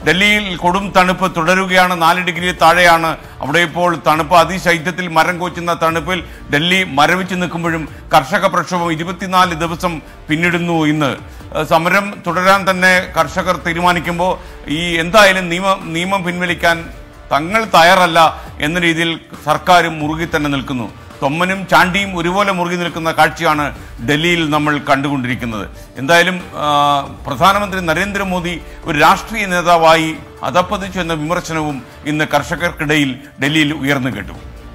ഡൽഹിയിൽ കൊടും തണുപ്പ് തുടരുകയാണ് നാല് ഡിഗ്രി താഴെയാണ് അവിടെ ഇപ്പോൾ തണുപ്പ് അതിശൈത്യത്തിൽ മരം കോച്ചുന്ന തണുപ്പിൽ ഡൽഹി മരവിച്ച് നിൽക്കുമ്പോഴും കർഷക പ്രക്ഷോഭം ഇരുപത്തിനാല് ദിവസം പിന്നിടുന്നു ഇന്ന് ഏഹ് സമരം തുടരാൻ തന്നെ കർഷകർ തീരുമാനിക്കുമ്പോൾ ഈ എന്തായാലും നിയമം നിയമം പിൻവലിക്കാൻ തങ്ങൾ തയ്യാറല്ല എന്ന രീതിയിൽ സർക്കാരും മുറുകി തന്നെ നിൽക്കുന്നു തൊമ്മനും ചാണ്ടിയും ഒരുപോലെ മുറുകി നിൽക്കുന്ന കാഴ്ചയാണ് ഡൽഹിയിൽ നമ്മൾ കണ്ടുകൊണ്ടിരിക്കുന്നത് എന്തായാലും ആ, പ്രധാനമന്ത്രി നരേന്ദ്രമോദി ഒരു രാഷ്ട്രീയ നേതാവായി അധപ്പതിച്ചു എന്ന വിമർശനവും ഇന്ന് കർഷകർക്കിടയിൽ ഡൽഹിയിൽ ഉയർന്നു കേട്ടു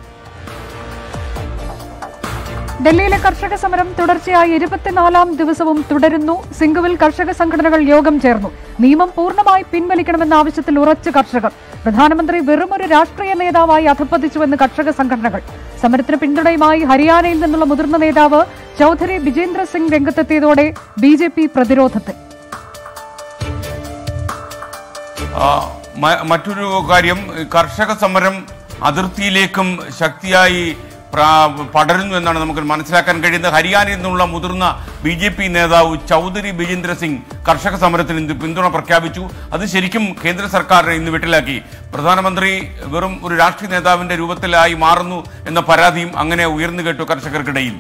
ഡൽഹിയിലെ കർഷക സമരം തുടർച്ചയായി ഇരുപത്തിനാലാം ദിവസവും തുടരുന്നു സിംഗുവിൽ കർഷക സംഘടനകൾ യോഗം ചേർന്നു നിയമം പൂർണ്ണമായി പിൻവലിക്കണമെന്ന ആവശ്യത്തിൽ ഉറച്ചു കർഷകർ പ്രധാനമന്ത്രി വെറുമൊരു രാഷ്ട്രീയ നേതാവായി അധപ്പതിച്ചുവെന്ന് കർഷക സംഘടനകൾ സമരത്തിന് പിന്തുണയുമായി ഹരിയാനയിൽ നിന്നുള്ള മുതിർന്ന നേതാവ് ചൌധരി വിജേന്ദ്ര സിംഗ് രംഗത്തെത്തിയതോടെ ബി ജെ പി പ്രതിരോധത്തിൽ ആ, മ- മറ്റൊരു കാര്യം കർഷക സമരം അതിർത്തിയിലേക്കും ശക്തിയായി പ്രാ- പടരുന്നു എന്നാണ് നമുക്ക് മനസ്സിലാക്കാൻ കഴിയുന്നത് ഹരിയാനയിൽ നിന്നുള്ള മുതിർന്ന ബി ജെ പി നേതാവ് ചൗധരി ബിജേന്ദ്ര സിംഗ് കർഷക സമരത്തിന് ഇന്ന് പിന്തുണ പ്രഖ്യാപിച്ചു അത് ശരിക്കും കേന്ദ്ര സർക്കാരിനെ ഇന്ന് വെട്ടിലാക്കി പ്രധാനമന്ത്രി വെറും ഒരു രാഷ്ട്രീയ നേതാവിന്റെ രൂപത്തിലായി മാറുന്നു എന്ന പരാതിയും അങ്ങനെ ഉയർന്നു കേട്ടു കർഷകർക്കിടയിൽ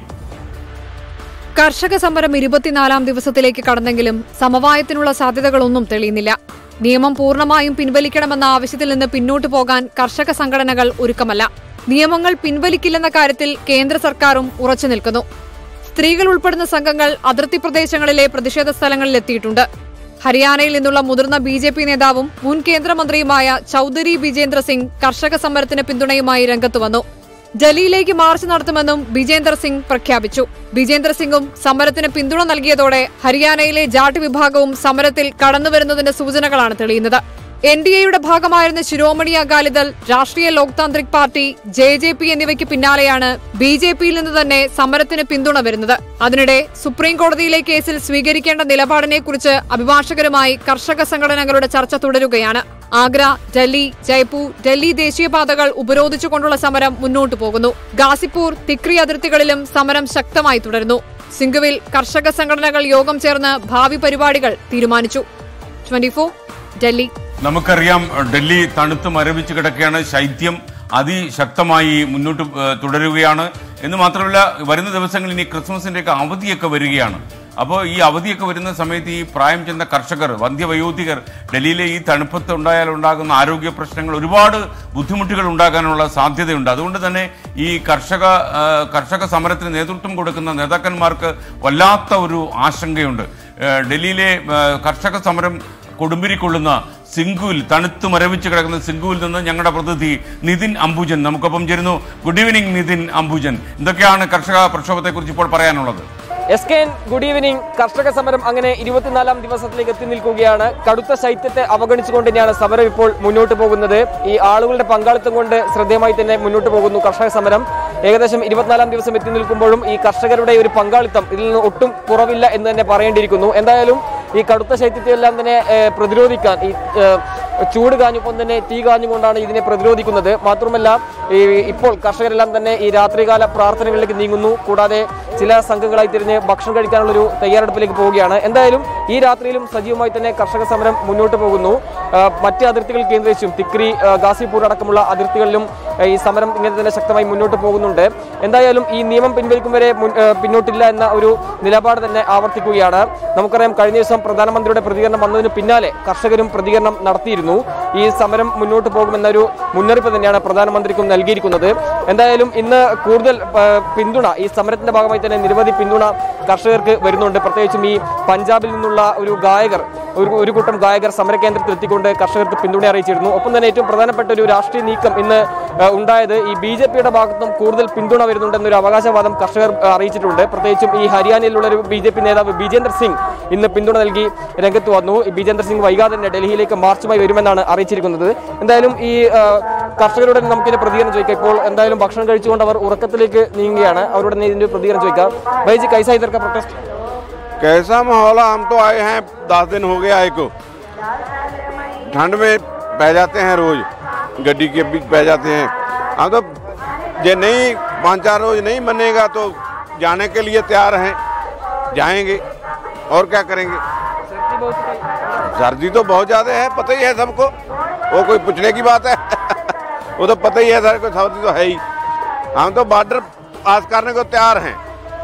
കർഷക സമരം ഇരുപത്തിനാലാം ദിവസത്തിലേക്ക് കടന്നെങ്കിലും സമവായത്തിനുള്ള സാധ്യതകളൊന്നും തെളിയുന്നില്ല നിയമം പൂർണ്ണമായും പിൻവലിക്കണമെന്ന ആവശ്യത്തിൽ നിന്ന് പിന്നോട്ടു പോകാൻ കർഷക സംഘടനകൾ ഒരുക്കമല്ല നിയമങ്ങൾ പിൻവലിക്കില്ലെന്ന കാര്യത്തിൽ കേന്ദ്ര സർക്കാരും ഉറച്ചു നിൽക്കുന്നു സ്ത്രീകൾ ഉൾപ്പെടുന്ന സംഘങ്ങൾ അതിർത്തി പ്രദേശങ്ങളിലെ പ്രതിഷേധ സ്ഥലങ്ങളിൽ എത്തിയിട്ടുണ്ട് ഹരിയാനയിൽ നിന്നുള്ള മുതിർന്ന ബി ജെ പി നേതാവും മുൻ കേന്ദ്രമന്ത്രിയുമായ ചൌധരി ബിജേന്ദ്ര സിംഗ് കർഷക സമരത്തിന് പിന്തുണയുമായി രംഗത്തു വന്നു ഡൽഹിയിലേക്ക് മാർച്ച് നടത്തുമെന്നും ബിജേന്ദർ സിംഗ് പ്രഖ്യാപിച്ചു ബിജേന്ദർ സിംഗും സമരത്തിന് പിന്തുണ നൽകിയതോടെ ഹരിയാനയിലെ ജാട്ട് വിഭാഗവും സമരത്തിൽ കടന്നുവരുന്നതിന്റെ സൂചനകളാണ് തെളിയുന്നത് എൻ ഡി എയുടെ ഭാഗമായിരുന്ന Shiromani Akali Dal Rashtriya Loktantrik party J J P എന്നിവയ്ക്ക് പിന്നാലെയാണ് ബി ജെ പിയിൽ നിന്ന് തന്നെ സമരത്തിന് പിന്തുണ വരുന്നത് അതിനിടെ സുപ്രീം കോടതിയിലെ കേസിൽ സ്വീകരിക്കേണ്ട നിലപാടിനെക്കുറിച്ച് അഭിഭാഷകരുമായി കർഷക സംഘടനകളുടെ ചർച്ച തുടരുകയാണ് ആഗ്ര ഡൽഹി ജയ്പൂർ ഡൽഹി ദേശീയപാതകൾ ഉപരോധിച്ചുകൊണ്ടുള്ള സമരം മുന്നോട്ടു പോകുന്നു ഗാസിപ്പൂർ തിക്രി അതിർത്തികളിലും സമരം ശക്തമായി തുടരുന്നു സിംഗുവിൽ കർഷക സംഘടനകൾ യോഗം ചേർന്ന് ഭാവി പരിപാടികൾ തീരുമാനിച്ചു ട്വന്റി ഡൽഹി നമുക്കറിയാം ഡൽഹി തണുത്ത് മരവിച്ച് കിടക്കുകയാണ് ശൈത്യം അതിശക്തമായി മുന്നോട്ട് ഏഹ്, തുടരുകയാണ് എന്ന് മാത്രമല്ല വരുന്ന ദിവസങ്ങളിൽ ഇനി ക്രിസ്മസിൻ്റെയൊക്കെ അവധിയൊക്കെ വരികയാണ് അപ്പോൾ ഈ അവധിയൊക്കെ വരുന്ന സമയത്ത് ഈ പ്രായം ചെന്ന കർഷകർ വന്ധ്യവയോധികർ ഡൽഹിയിലെ ഈ തണുപ്പത്ത് ഉണ്ടായാൽ ഉണ്ടാകുന്ന ആരോഗ്യ പ്രശ്നങ്ങൾ ഒരുപാട് ബുദ്ധിമുട്ടുകൾ ഉണ്ടാകാനുള്ള സാധ്യതയുണ്ട് അതുകൊണ്ട് തന്നെ ഈ കർഷക ആ, കർഷക സമരത്തിന് നേതൃത്വം കൊടുക്കുന്ന നേതാക്കന്മാർക്ക് വല്ലാത്ത ഒരു ആശങ്കയുണ്ട് ഏഹ്, ഡൽഹിയിലെ ആ, കർഷക സമരം കൊടുമ്പിരിക്കൊള്ളുന്ന സിംഗുവിൽ തണുത്ത് മരവിച്ച് കിടക്കുന്ന സിംഗുവിൽ നിന്ന് ഞങ്ങളുടെ പ്രതിനിധി നിതിൻ അംബുജൻ നമുക്കൊപ്പം ചേരുന്നു ഗുഡ് ഈവനിങ് നിതിൻ അംബുജൻ എന്തൊക്കെയാണ് കർഷക പ്രക്ഷോഭത്തെക്കുറിച്ച് ഇപ്പോൾ പറയാനുള്ളത് S K N good evening കർഷക സമരം അങ്ങനെ ഇരുപത്തിനാലാം ദിവസത്തിലേക്ക് എത്തി നിൽക്കുകയാണ് കടുത്ത ശൈത്യത്തെ അവഗണിച്ചുകൊണ്ട് തന്നെയാണ് സമരം ഇപ്പോൾ മുന്നോട്ട് പോകുന്നത് ഈ ആളുകളുടെ പങ്കാളിത്തം കൊണ്ട് ശ്രദ്ധേയമായി തന്നെ മുന്നോട്ട് പോകുന്നു കർഷക സമരം ഏകദേശം ഇരുപത്തിനാലാം ദിവസം എത്തി നിൽക്കുമ്പോഴും ഈ കർഷകരുടെ ഒരു പങ്കാളിത്തം ഇതിൽ നിന്ന് ഒട്ടും കുറവില്ല എന്ന് തന്നെ പറയേണ്ടിയിരിക്കുന്നു എന്തായാലും ഈ കടുത്ത ശൈത്യത്തെയെല്ലാം തന്നെ ഏഹ്, പ്രതിരോധിക്കാൻ ഈ ഏഹ്, ചൂട് കാഞ്ഞുകൊണ്ട് തന്നെ തീ കാഞ്ഞുകൊണ്ടാണ് ഇതിനെ പ്രതിരോധിക്കുന്നത് മാത്രമല്ല ഈ ഇപ്പോൾ കർഷകരെല്ലാം തന്നെ ഈ രാത്രികാല പ്രാർത്ഥനകളിലേക്ക് നീങ്ങുന്നു കൂടാതെ ചില സംഘങ്ങളായി തിരിഞ്ഞ് ഭക്ഷണം കഴിക്കാനുള്ളൊരു തയ്യാറെടുപ്പിലേക്ക് പോവുകയാണ് എന്തായാലും ഈ രാത്രിയിലും സജീവമായി തന്നെ കർഷക സമരം മുന്നോട്ട് പോകുന്നു ആ, മറ്റ് അതിർത്തികൾ കേന്ദ്രീകരിച്ചും തിക്രി ആ, ഗാസിപൂർ അടക്കമുള്ള അതിർത്തികളിലും ആ, ഈ സമരം ഇങ്ങനെ തന്നെ ശക്തമായി മുന്നോട്ട് പോകുന്നുണ്ട് എന്തായാലും ഈ നിയമം പിൻവലിക്കും വരെ മുൻ- ആ, പിന്നോട്ടില്ല എന്ന ഒരു നിലപാട് തന്നെ ആവർത്തിക്കുകയാണ് നമുക്കറിയാം കഴിഞ്ഞ ദിവസം പ്രധാനമന്ത്രിയുടെ പ്രതികരണം വന്നതിന് പിന്നാലെ കർഷകരും പ്രതികരണം നടത്തിയിരുന്നു ഈ സമരം മുന്നോട്ട് പോകുമെന്നൊരു മുന്നറിയിപ്പ് തന്നെയാണ് പ്രധാനമന്ത്രിക്കും നൽകിയിരിക്കുന്നത് എന്തായാലും ഇന്ന് കൂടുതൽ ആ, പിന്തുണ ഈ സമരത്തിന്റെ ഭാഗമായി തന്നെ നിരവധി പിന്തുണ കർഷകർക്ക് വരുന്നുണ്ട് പ്രത്യേകിച്ചും ഈ പഞ്ചാബിൽ നിന്നുള്ള ഒരു ഗായകർ ഒരു ഒരു കൂട്ടം ഗായകർ സമരകേന്ദ്രത്തിൽ എത്തിക്കൊണ്ട് കർഷകർക്ക് പിന്തുണ അറിയിച്ചിരുന്നു ഒപ്പം തന്നെ ഏറ്റവും പ്രധാനപ്പെട്ട ഒരു രാഷ്ട്രീയ നീക്കം ഇന്ന് ആ, ഉണ്ടായത് ഈ ബി ജെ പിയുടെ ഭാഗത്തും കൂടുതൽ പിന്തുണ വരുന്നുണ്ടെന്നൊരു അവകാശവാദം കർഷകർ ആ, അറിയിച്ചിട്ടുണ്ട് പ്രത്യേകിച്ചും ഈ ഹരിയാനയിലുള്ള ഒരു ബി ജെ പി നേതാവ് ബിജേന്ദർ സിംഗ് ഇന്ന് പിന്തുണ നൽകി രംഗത്ത് വന്നു ഈ ബിജേന്ദർ സിംഗ് വൈകാതെ തന്നെ ഡൽഹിയിലേക്ക് മാർച്ചുമായി വരുമെന്നാണ് അറിയിച്ചിരിക്കുന്നത് എന്തായാലും ഈ ആ, കർഷകരുടെ നമുക്കിന്റെ പ്രതികരണം ചോദിക്കാം ഇപ്പോൾ എന്തായാലും ഭക്ഷണം കഴിച്ചുകൊണ്ട് അവർ ഉറക്കത്തിലേക്ക് നീങ്ങുകയാണ് അവരോട് തന്നെ ഇതിന്റെ പ്രതികരണം ചോദിക്കാം വൈജി കൈസായി ഇതൊക്കെ പ്രൊട്ടസ്റ്റ് कैसा माहौल है हम तो आए हैं दस दिन हो गए आए को ठंड में बह जाते हैं रोज गड्डी के बीच बह जाते हैं हम तो ये नहीं पाँच चार रोज नहीं बनेगा तो जाने के लिए तैयार हैं जाएंगे और क्या करेंगे सर्दी तो बहुत ज्यादा है पता ही है सबको वो कोई पूछने की बात है वो तो पता ही है सर को सर्दी तो है ही हम तो बॉर्डर पास करने को तैयार हैं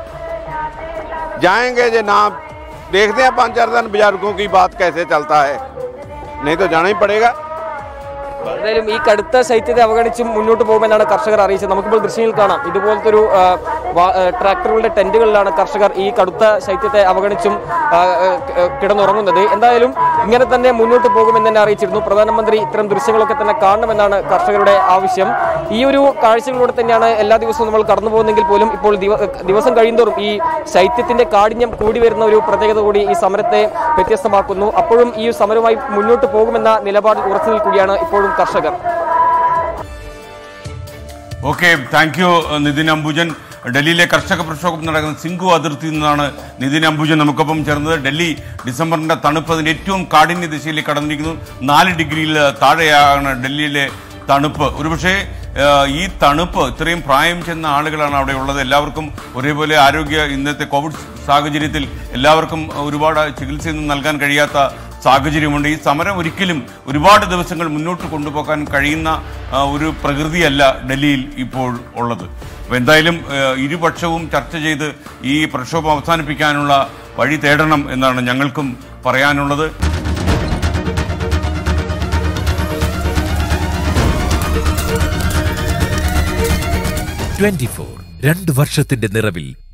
जाएंगे जे ना देखते हैं पाँच चार दिन बुजुर्गों की बात कैसे चलता है नहीं तो जाना ही पड़ेगा എന്തായാലും ഈ കടുത്ത ശൈത്യത്തെ അവഗണിച്ചും മുന്നോട്ട് പോകുമെന്നാണ് കർഷകർ അറിയിച്ചത് നമുക്കിപ്പോൾ ദൃശ്യങ്ങൾ കാണാം ഇതുപോലത്തെ ഒരു ആ, വാ- ആ, ട്രാക്ടറുകളുടെ ടെന്റുകളിലാണ് കർഷകർ ഈ കടുത്ത ശൈത്യത്തെ അവഗണിച്ചും ആ, ആ, ക- കിടന്നുറങ്ങുന്നത് എന്തായാലും ഇങ്ങനെ തന്നെ മുന്നോട്ട് പോകുമെന്ന് തന്നെ അറിയിച്ചിരുന്നു പ്രധാനമന്ത്രി ഇത്തരം ദൃശ്യങ്ങളൊക്കെ തന്നെ കാണണമെന്നാണ് കർഷകരുടെ ആവശ്യം ഈ ഒരു കാഴ്ചകളിലൂടെ തന്നെയാണ് എല്ലാ ദിവസവും നമ്മൾ കടന്നു പോകുന്നെങ്കിൽ പോലും ഇപ്പോൾ ദിവ- ദിവസം കഴിയുന്തോറും ഈ ശൈത്യത്തിന്റെ കാഠിന്യം കൂടി വരുന്ന ഒരു പ്രത്യേകത കൂടി ഈ സമരത്തെ വ്യത്യസ്തമാക്കുന്നു അപ്പോഴും ഈ സമരവുമായി മുന്നോട്ട് പോകുമെന്ന നിലപാടിൽ ഉറച്ചു നിൽക്കുകയാണ് ഇപ്പോഴും കർഷകർ okay thank you Nithin Ambujan ഡൽഹിയിലെ കർഷക പ്രക്ഷോഭം നടക്കുന്ന സിംഗു അതിർത്തിയിൽ നിന്നാണ് നിതിൻ അംബുജൻ നമുക്കൊപ്പം ചേർന്നത് ഡൽഹി ഡിസംബറിന്റെ തണുപ്പ് അതിന്റെ ഏറ്റവും കാഠിന്യ ദിശയിലേക്ക് കടന്നിരിക്കുന്നു നാല് ഡിഗ്രിയിൽ താഴെയാണ് ഡൽഹിയിലെ തണുപ്പ് ഒരുപക്ഷെ ഏഹ്, ഈ തണുപ്പ് ഇത്രയും പ്രായം ചെന്ന ആളുകളാണ് അവിടെ ഉള്ളത് എല്ലാവർക്കും ഒരേപോലെ ആരോഗ്യ ഇന്നത്തെ കോവിഡ് സാഹചര്യത്തിൽ എല്ലാവർക്കും ഒരുപാട് ചികിത്സയൊന്നും നൽകാൻ കഴിയാത്ത സാഹചര്യമുണ്ട് ഈ സമരം ഒരിക്കലും ഒരുപാട് ദിവസങ്ങൾ മുന്നോട്ട് കൊണ്ടുപോകാൻ കഴിയുന്ന ആ, ഒരു പ്രകൃതിയല്ല ഡൽഹിയിൽ ഇപ്പോൾ ഉള്ളത് അപ്പോൾ എന്തായാലും ആ, ഇരുപക്ഷവും ചർച്ച ചെയ്ത് ഈ പ്രക്ഷോഭം അവസാനിപ്പിക്കാനുള്ള വഴി തേടണം എന്നാണ് ഞങ്ങൾക്കും പറയാനുള്ളത് ട്വന്റി ഫോർ രണ്ട് വർഷത്തിന്റെ നിറവിൽ